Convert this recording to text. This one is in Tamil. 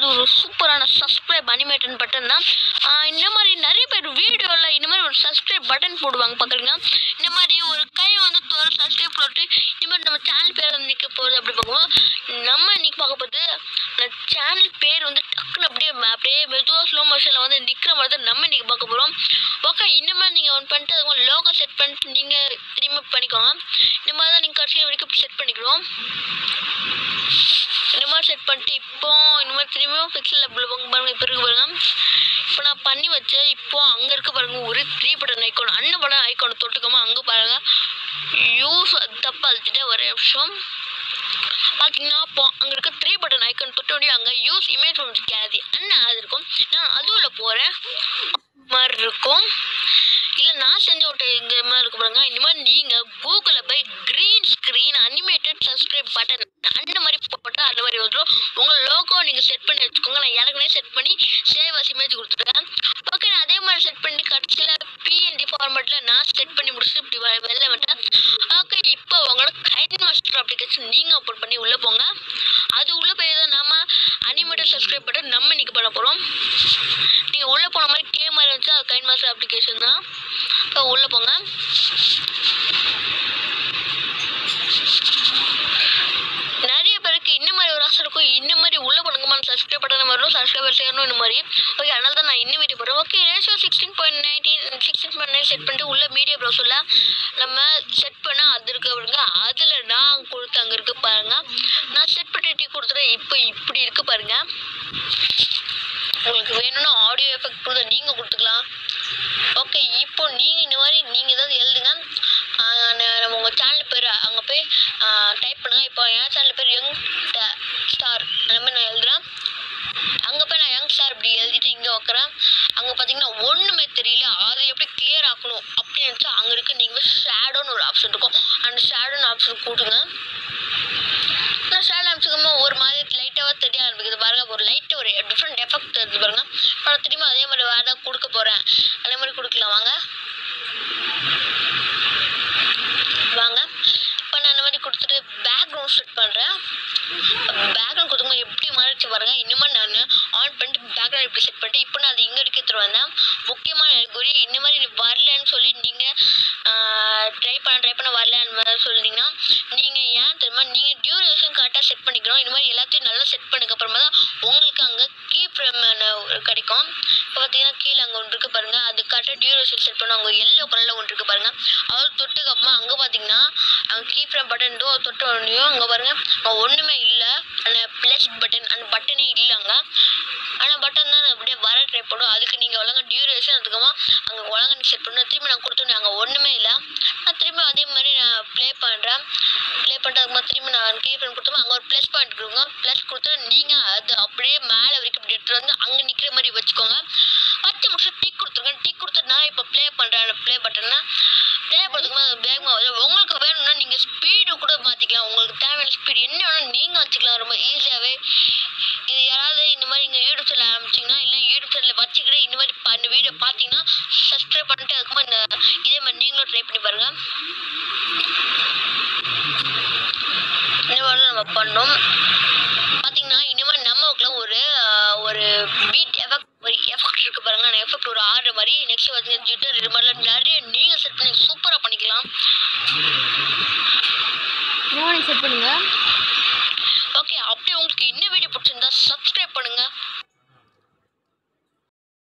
ஒரு சூப்பரான சப்ஸ்கிரைப் அனிமேட்டன் பட்டன் தான் ஆஹ் இந்த மாதிரி நிறைய பேர் வீடியோவில் இந்த மாதிரி ஒரு சப்ஸ்கிரைப் பட்டன் போடுவாங்க பார்க்குறீங்க இந்த மாதிரி ஒரு கை வந்து ஒரு சப்ஸ்கிரைப் போட்டு இந்த மாதிரி நம்ம சேனல் பேர் வந்து நிற்க போகுது அப்படி பார்க்கும்போது நம்ம இன்னைக்கு பார்க்க போகிறது அந்த சேனல் பேர் வந்து டக்குன்னு அப்படியே அப்படியே மெதுவாக ஸ்லோ மோஷனில் வந்து நிற்கிற மாதிரி தான் நம்ம இன்னைக்கு பார்க்க போகிறோம் ஓகே இந்த மாதிரி நீங்கள் ஒன் பண்ணிட்டு அதுக்கு லோகோ செட் பண்ணிட்டு நீங்கள் திரும்பி பண்ணிக்கோங்க இந்த மாதிரி தான் நீங்கள் கடைசி வரைக்கும் செட் பண்ணிக்கிறோம் இந்த மாதிரி செட் பண்ணிட்டு இப்போ இந்த மாதிரி திரும்பியும் பிக்சல் பாருங்க இப்போ இருக்கு பாருங்க இப்போ நான் பண்ணி வச்சேன் இப்போ அங்கே இருக்க பாருங்க ஒரு த்ரீ பட்டன் ஐக்கான் அண்ணன் படம் ஐக்கானை தொட்டுக்காம அங்கே பாருங்க யூஸ் தப்பா அழுத்திட்டே ஒரே நிமிஷம் பார்த்தீங்கன்னா இப்போ அங்கே இருக்க த்ரீ பட்டன் ஐக்கான் தொட்ட உடனே அங்கே யூஸ் இமேஜ் ஃப்ரம் கேலரி அண்ணன் அது இருக்கும் நான் அதுவில் போகிறேன் மாதிரி இருக்கும் இல்லை நான் செஞ்ச ஒரு இங்கே மாதிரி இருக்கு பாருங்க இந்த மாதிரி நீங்கள் கூகுளில் போய் green screen animated subscribe button அந்த மாதிரி போட்டால் அந்த மாதிரி வந்துடும் உங்கள் லோகோ நீங்கள் செட் பண்ணி வச்சுக்கோங்க நான் ஏற்கனவே செட் பண்ணி சேவ் அஸ் இமேஜ் கொடுத்துட்டேன் ஓகே நான் அதே மாதிரி செட் பண்ணி கடைசியில் பிஎன்டி ஃபார்மேட்டில் நான் செட் பண்ணி முடிச்சுட்டு இப்படி வ- வெளில விட்டேன் ஓகே இப்போ உங்களோட கைட் மாஸ்டர் அப்ளிகேஷன் நீங்கள் ஓப்பன் பண்ணி உள்ளே போங்க அது உள்ளே போய் தான் நம்ம அனிமேட்டட் சப்ஸ்கிரைப் பட்டன் நம்ம இன்னைக்கு பண்ண போகிறோம் நீங்கள் உள்ளே போன மாதிரி கே மாதிரி இருந்துச்சு அது கைட் மாஸ்டர் அப்ளிகேஷன் தான் இப்போ உள்ளே போங்க நிறைய பேருக்கு இந்த மாதிரி ஒரு ஆசை இருக்கும் இந்த மாதிரி உள்ள பண்ணுங்கம்மா சப்ஸ்கிரைப் பட்டன் வரும் சப்ஸ்கிரைபர் செய்யணும் இந்த மாதிரி ஓகே அதனால தான் நான் இன்னும் வீடியோ போடுறேன் okay ratio sixteen point nineteen sixteen point nine set பண்ணிட்டு உள்ள மீடியா ப்ரௌசரில் நம்ம செட் பண்ண அது இருக்கு பாருங்க அதில் நான் கொடுத்து அங்கே இருக்கு பாருங்க நான் செட் பண்ணிட்டு கொடுத்துறேன் இப்போ இப்படி இருக்கு பாருங்க உங்களுக்கு வேணும்னா ஆடியோ எஃபெக்ட் கொடுத்து நீங்கள் கொடுத்துக்கலாம் ஓகே இப்போ நீங்கள் இந்த மாதிரி நீங்கள் ஏதாவது எழுதுங்க ஆஹ் ந- நம்ம உங்கள் சேனல் பேர் அங்கே போய் டைப் பண்ணுங்க இப்போ என் சேனல் பேர் யங் ஸ்டார் அந்த மாதிரி நான் எழுதுறேன் அங்கே போய் நான் யங் ஸ்டார் இப்படி எழுதிட்டு இங்கே வைக்கிறேன் அங்கே பார்த்தீங்கன்னா ஒன்றுமே தெரியல அதை எப்படி கிளியர் ஆக்கணும் அப்படின்னு நினச்சா அங்கே இருக்க நீங்கள் ஷேடோன்னு ஒரு ஆப்ஷன் இருக்கும் அந்த ஷேடோன்னு ஆப்ஷன் கூட்டுங்க நான் ஷேட் ஆரம்பிச்சுக்கோமா ஒரு மாதிரி லைட்டாக தெரிய ஆரம்பிக்குது பாருங்க ஒரு லைட் ஒரு டிஃப்ரெண்ட் எஃபெக்ட் தெரிஞ்சு பாருங்க இப்போ நான் திரும்ப அதே மாதிரி வேறு ஏதாவது கொடுக்க போகிறேன் அதே மாதிரி கொடுக்கலாம் வாங்க வாங்க இப்போ நான் அந்த மாதிரி கொடுத்துட்டு பேக்ரவுண்ட் செட் பண்ணுறேன் பேக்ரவுண்ட் கொடுத்துங்க எப்படி மாறிச்சு பாருங்க இனிமேல் நான் ஆன் பண்ணிட்டு பேக்ரவுண்ட் இப்படி செட் பண்ணிட்டு இப்போ நான் அது இங்கே எடுக்க எடுத்துட்டு வந்தேன் முக்கியமான குறி இந்த மாதிரி நீ வரலன்னு சொல்லி நீங்கள் ட்ரை பண்ண ட்ரை பண்ண வரல அந்த மாதிரி சொல்லிட்டீங்கன்னா நீங்கள் ஏன் தெரியுமா நீங்கள் டியூரேஷன் கரெக்டாக செட் பண்ணிக்கணும் இந்த மாதிரி எல்லாத்தையும் நல்லா செட் பண்ணதுக்கு அப்புறமா தான் உங்களுக்கு அங்கே கீ ஃப்ரேம் கிடைக்கும் இப்போ பார்த்தீங்கன்னா கீழே அங்கே ஒன்று இருக்கு பாருங்க அது கரெக்டாக டியூரேஷன் செட் பண்ண அங்கே எல்லோ கலரில் ஒன்று இருக்கு பாருங்க அது தொட்டுக்கு அப்புறமா அங்கே பார்த்தீங்கன்னா அங்கே கீ ஃப்ரேம் பட்டன் தோ தொட்ட உடனேயும் அங்கே பாருங்க அங்கே ஒன்றுமே இல்லை அந்த ப்ளஸ் பட்டன் அந்த பட்டனே இல்லை அங்கே ஆனால் பட்டன் தான் அப்படியே வர ட்ரை பண்ணும் அதுக்கு நீங்கள் ஒழுங்கா டியூரேஷன் அதுக்கப்புறமா அங்கே ஒழுங்கா செட் பண்ணணும் திரும்பி நான் கொடுத்தோன்னே அங்கே ஒன்றுமே இல்லை நான் திரும்பி அதே மாதிரி நான் ப்ளே பண்ணுறேன் ப்ளே பண்ணிட்டு அதுக்கு திரும்பி நான் கீ ஃப்ரேம் கொடுத்தோம் அங்கே ஒரு ப்ளஸ் பாயிண்ட் கொடுங்க ப்ளஸ் கொடுத்துட்டு நீங்கள் அது அப்படியே மேலே வரைக்கும் இப்படி எடுத்துட்டு வந்து அங்கே நிற்கிற மாதிரி வச்சுக்கோங்க வச்சு முடிச்சு டிக் கொடுத்துருங்க டிக் கொடுத்துட்டு நான் இப்போ ப்ளே பண்ணுறேன் ப்ளே பட்டன்னா ப்ளே பண்ணுறதுக்கு வேகமாக வரும் உங்களுக்கு வேணும்னா நீங்கள் ஸ்பீடு கூட மாற்றிக்கலாம் உங்களுக்கு தேவையான ஸ்பீடு என்ன வேணும் நீங்கள் வச்சுக்கலாம் ரொம்ப ஈஸியாகவே இது யாராவது இந்த மாதிரி நீங்கள் யூடியூப் சேனல் ஆரம்பிச்சிங்கன்னா இல்லை யூடியூப் சேனலில் வச்சுக்கிட்டு இந்த மாதிரி ப- இந்த வீடியோ பார்த்தீங்கன்னா சப்ஸ்கிரைப் பண்ணிட்டு அதுக்கப்புறமா இந்த இதே மாதிரி நீங்களும் ட்ரை பண்ணி பாருங்கள் இந்த மாதிரி தான் நம்ம பண்ணோம் பார்த்தீங்கன்னா இந்த மாதிரி நம்மளுக்குள்ள ஒரு ஆஹ், ஒரு பீட் எஃபெக்ட் ஒரு எஃபெக்ட் இருக்கு பாருங்க அந்த எஃபெக்ட் ஒரு ஆடுற மாதிரி நெக்ஸ்ட் வந்து ஜிட்டர் இது மாதிரிலாம் நிறைய நீங்கள் செட் பண்ணி சூப்பராக பண்ணிக்கலாம் மார்னிங் செட் பண்ணுங்க ஓகே அப்படியே உங்களுக்கு இந்த வீடியோ பிடிச்சிருந்தா சப்ஸ்கிரைப் பண்ணுங்க